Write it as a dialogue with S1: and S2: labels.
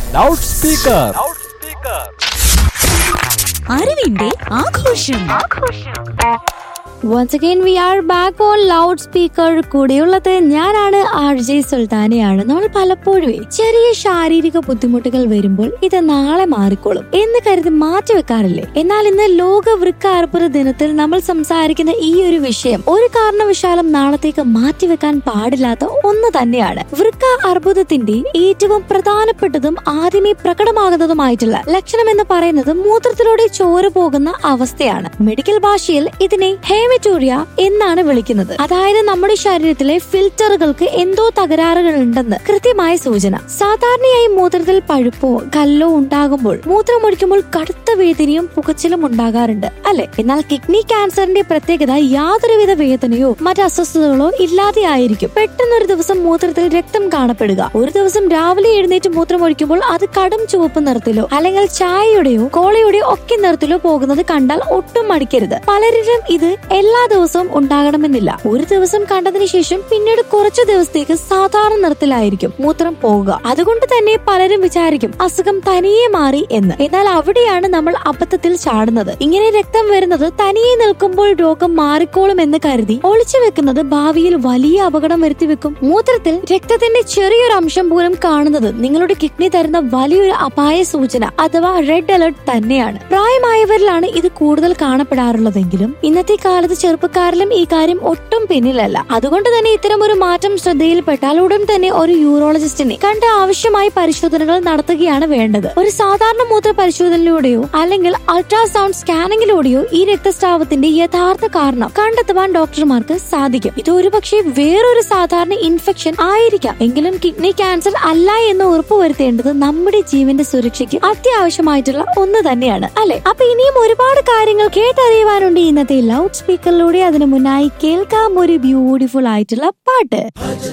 S1: loud speaker
S2: അറിവിന്റെ ആഘോഷം
S3: once again we are back on loud speaker കൂടെയുള്ളത് ഞാനാണ് ആർ ജെ സുൽത്താനയാണ് നമ്മൾ പലപ്പോഴും ചെറിയ ശാരീരിക ബുദ്ധിമുട്ടുകൾ വരുമ്പോൾ ഇത് നാളെ മാറിക്കോളും എന്ന് കരുതി മാറ്റിവെക്കാറില്ലേ എന്നാൽ ഇന്ന് ലോക വൃക്ക അർബുദ ദിനത്തിൽ നമ്മൾ സംസാരിക്കുന്ന ഈ ഒരു വിഷയം ഒരു കാരണവശാലും നാളത്തേക്ക് മാറ്റിവെക്കാൻ പാടില്ലാത്ത ഒന്ന് തന്നെയാണ് വൃക്ക അർബുദത്തിന്റെ ഏറ്റവും പ്രധാനപ്പെട്ടതും ആദ്യമേ പ്രകടമാകുന്നതുമായിട്ടുള്ള ലക്ഷണം എന്ന് പറയുന്നത് മൂത്രത്തിലൂടെ ചോര പോകുന്ന അവസ്ഥയാണ് മെഡിക്കൽ ഭാഷയിൽ ഇതിനെ ഹേമറ്റോറിയ എന്നാണ് വിളിക്കുന്നത് അതായത് നമ്മുടെ ശരീരത്തിലെ ഫിൽറ്ററുകൾക്ക് എന്തോ തകരാറുകൾ ഉണ്ടെന്ന് കൃത്യമായ സൂചന സാധാരണയായി മൂത്രത്തിൽ പഴുപ്പോ കല്ലോ ഉണ്ടാകുമ്പോൾ മൂത്രമൊഴിക്കുമ്പോൾ കടുത്ത വേദനയും പുകച്ചിലും ഉണ്ടാകാറുണ്ട് അല്ലെ എന്നാൽ കിഡ്നി ക്യാൻസറിന്റെ പ്രത്യേകത യാതൊരുവിധ വേദനയോ മറ്റ് അസ്വസ്ഥതകളോ ഇല്ലാതെ ആയിരിക്കും പെട്ടെന്നൊരു ദിവസം മൂത്രത്തിൽ രക്തം കാണപ്പെടുക ഒരു ദിവസം രാവിലെ എഴുന്നേറ്റ് മൂത്രമൊഴിക്കുമ്പോൾ അത് കടും ചുവപ്പ് നിറത്തിലോ അല്ലെങ്കിൽ ചായയുടെയോ കോളയുടെയോ ഒക്കെ നിറത്തിലോ പോകുന്നത് കണ്ടാൽ ഒട്ടും മടിക്കരുത് പലരിലും ഇത് എല്ലാ ദിവസവും ഉണ്ടാകണമെന്നില്ല ഒരു ദിവസം കണ്ടതിന് ശേഷം പിന്നീട് കുറച്ചു ദിവസത്തേക്ക് സാധാരണ നിറത്തിലായിരിക്കും മൂത്രം പോകുക അതുകൊണ്ട് തന്നെ പലരും വിചാരിക്കും അസുഖം തനിയെ മാറി എന്ന് എന്നാൽ അവിടെയാണ് നമ്മൾ അബദ്ധത്തിൽ ചാടുന്നത് ഇങ്ങനെ രക്തം വരുന്നത് തനിയെ നിൽക്കുമ്പോൾ രോഗം മാറിക്കോളും എന്ന് കരുതി ഒളിച്ചു വെക്കുന്നത് ഭാവിയിൽ വലിയ അപകടം വരുത്തി വെക്കും മൂത്രത്തിൽ രക്തത്തിന്റെ ചെറിയൊരു അംശം പോലും കാണുന്നത് നിങ്ങളുടെ കിഡ്നി തരുന്ന വലിയൊരു അപായ സൂചന അഥവാ റെഡ് അലർട്ട് തന്നെയാണ് പ്രായമായവരിലാണ് ഇത് കൂടുതൽ കാണപ്പെടാറുള്ളതെങ്കിലും ഇന്നത്തെ കാലത്ത് ചെറുപ്പക്കാരിലും ഈ കാര്യം ഒട്ടും പിന്നിലല്ല അതുകൊണ്ട് തന്നെ ഇത്തരം ഒരു മാറ്റം ശ്രദ്ധയിൽപ്പെട്ടാൽ ഉടൻ തന്നെ ഒരു യൂറോളജിസ്റ്റിനെ കണ്ട് ആവശ്യമായ പരിശോധനകൾ നടത്തുകയാണ് വേണ്ടത് ഒരു സാധാരണ മൂത്ര പരിശോധനയിലൂടെയോ അല്ലെങ്കിൽ അൾട്രാസൗണ്ട് സ്കാനിങ്ങിലൂടെയോ ഈ രക്തസ്രാവത്തിന്റെ യഥാർത്ഥ കാരണം കണ്ടെത്തുവാൻ ഡോക്ടർമാർക്ക് സാധിക്കും ഇത് ഒരുപക്ഷെ വേറൊരു സാധാരണ ഇൻഫെക്ഷൻ ആയിരിക്കാം എങ്കിലും കിഡ്നി ക്യാൻസർ അല്ല എന്ന് ഉറപ്പുവരുത്തേണ്ടത് നമ്മുടെ ജീവന്റെ സുരക്ഷയ്ക്ക് അത്യാവശ്യമായിട്ടുള്ള ഒന്ന് തന്നെയാണ് അല്ലെ അപ്പൊ ഇനിയും ഒരുപാട് കാര്യങ്ങൾ കേട്ടറിയുവാനുണ്ട് ഇന്നത്തെ ലൗഡ് സ്പീക്കറിലൂടെ അതിനു മുന്നായി കേൾക്കാം ഒരു ബ്യൂട്ടിഫുൾ ആയിട്ടുള്ള പാട്ട്